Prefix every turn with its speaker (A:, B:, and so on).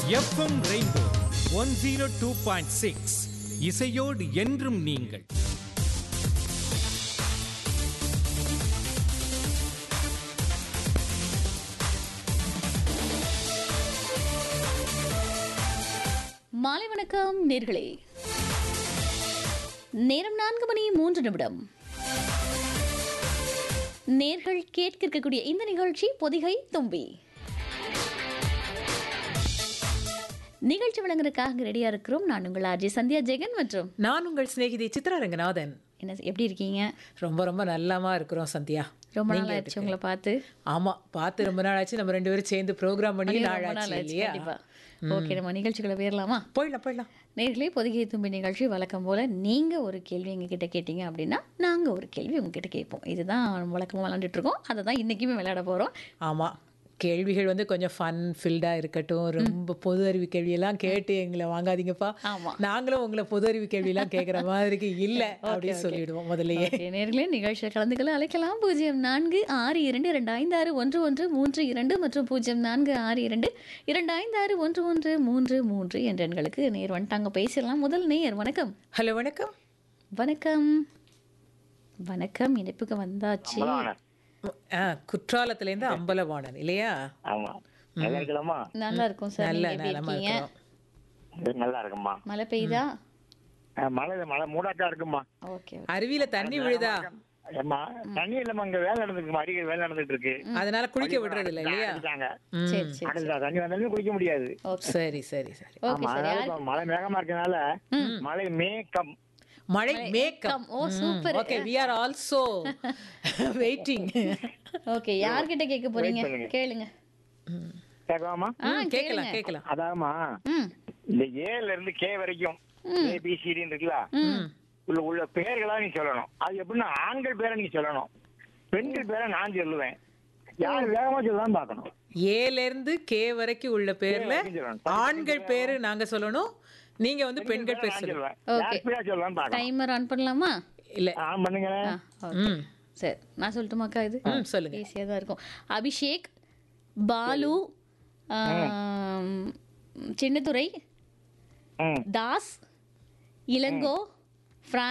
A: FM rainbow one zero two point six இசையோடு என்றும் நீங்கள்
B: மாலை வணக்கம் நேர்களே நேரம் நான்கு மணி மூன்று நிமிடம் நேர்கள் கேட்க இருக்கக்கூடிய இந்த நிகழ்ச்சி பொதிகை தும்பி நிகழ்ச்சி வழங்குறதுக்காக ரெடியா இருக்கிறோம் நான் உங்கள் ஆர்ஜி சந்தியா ஜெகன் மற்றும்
C: நான் உங்கள் சிநேகிதி சித்ரா ரங்கநாதன்
B: என்ன எப்படி இருக்கீங்க
C: ரொம்ப ரொம்ப நல்லாமா இருக்கிறோம் சந்தியா
B: ரொம்ப
C: நீங்க
B: நாள் ஆயிடுச்சு
C: எதுக்கு?
B: உங்களை பார்த்து
C: ஆமா பார்த்து ரொம்ப நாள் ஆச்சு நம்ம ரெண்டு பேரும் சேர்ந்து ப்ரோக்ராம் பண்ணி
B: ரொம்ப
C: நாள்
B: நாள்
C: ஆச்சு
B: ஆயிடுச்சு,
C: இல்லையா
B: கண்டிப்பா ஓகே நம்ம நிகழ்ச்சிகளை போயிடலாமா
C: போயிடலாம் போயிடலாம்
B: நேர்களே பொதிகை தும்பி நிகழ்ச்சி வழக்கம் போல் நீங்கள் ஒரு கேள்வி எங்ககிட்ட கேட்டீங்க அப்படின்னா நாங்கள் ஒரு கேள்வி உங்ககிட்ட கேட்போம் இதுதான் வழக்கமாக விளாண்டுட்டு இருக்கோம் அதை தான் இன்றைக்குமே விளையாட போகிறோம்
C: ஆமா கேள்விகள் வந்து கொஞ்சம் ஃபன் ஃபில்டா இருக்கட்டும் ரொம்ப பொது அறிவு கேள்வியெல்லாம் கேட்டு எங்களை வாங்காதீங்கப்பா
B: ஆமா.
C: நாங்களும் உங்களை பொது அறிவு கேள்வியெல்லாம் கேட்குற மாதிரிக்கு இல்லை அப்படின்னு சொல்லிடுவோம் முதல்லயே
B: ஓகே நேர்களே நிகழ்ச்சியில் கலந்துக்கல அழைக்கலாம் பூஜ்ஜியம் நான்கு ஆறு இரண்டு இரண்டு ஐந்து ஆறு ஒன்று ஒன்று மூன்று இரண்டு மற்றும் பூஜ்ஜியம் நான்கு ஆறு இரண்டு இரண்டு ஐந்து ஆறு ஒன்று ஒன்று மூன்று மூன்று என்ற எண்களுக்கு நேர் வந்துட்டாங்க பேசிடலாம் முதல் நேர் வணக்கம்
C: ஹலோ வணக்கம்
B: வணக்கம் வணக்கம் இணைப்புக்கு வந்தாச்சு
C: ஆ குற்றாலத்துலேருந்து அம்பலவாணன் இல்லையா
D: ஆமா நல்லா இருக்கலாமா
B: நல்லா இருக்கும் சார்
C: நல்ல
B: நீங்க எப்படி
C: நலமா
B: இருக்கீங்க
C: இருக்கிறோம்
D: நல்லா இருக்குமா
B: மழை பெய்யுதா
D: அஹ் மழை மழை மூடாட்டா இருக்குமா
B: ஓகே
C: அருவியில தண்ணி விழுதா
D: ஏம்மா தண்ணி இல்லம்மா இங்க வேலை நடந்துருக்கு அடிக்கடி வேலை நடந்துட்டு இருக்கு
C: அதனால குளிக்க விடுறது இல்லை இல்லையா
D: அடிச்சாங்க
C: ம்.
B: சரி சரி
D: அடிச்சா தண்ணி வந்தாலும் குளிக்க முடியாது
B: ஓகே
C: சரி சரி சரி
B: ஓகே
D: ஆமா
B: சார்
D: அதனால
B: யார்
D: இப்ப மழை மேகமா இருக்கனால மழை மேகம்
C: மழை மேக்கம்
B: கம். Oh super
C: okay we are also waiting
B: okay யார்கிட்ட கேட்க போறீங்க
D: பண்ணுங்க.
B: கேளுங்க
D: கேட்கலாமா
B: ஆ
C: கேட்கலாம் கேட்கலாம்
D: அதாவமா
B: ம்
D: இந்த ஏல இருந்து கே வரைக்கும் ஏபிசிடின்னு இருக்குல்ல
B: ம்
D: உள்ள உள்ள பெயர்களா நீ சொல்லணும் அது எப்படின்னா ஆண்கள் பேரை நீ சொல்லணும் பெண்கள் பேரை நான் சொல்லுவேன் யார் வேகமா சொல்லலாம் பார்க்கணும்
C: ஏல இருந்து கே வரைக்கும் உள்ள பேர்ல
D: வரைக்கும் சொல்லணும்.
C: ஆண்கள் பேரு நாங்க சொல்லணும் நீங்க வந்து பெண்கள் பேர்
D: நான்
C: சொல்லுங்க
D: சொல்லுவேன்
B: Okay.
D: யார் பேரா சொல்லலாம் பார்க்கணும்
B: டைமர் ஆன் பண்ணலாமா
C: இல்ல
D: ஆ பண்ணுங்களேன்
B: ஆ ஓகே
C: ம்
B: சரி நான் சொல்லட்டுமாக்கா இது
C: ம் சொல்லுங்க
B: ஈஸியாக தான் இருக்கும் அபிஷேக் பாலு ஆம், சின்னதுரை
D: ம்
B: தாஸ் இளங்கோ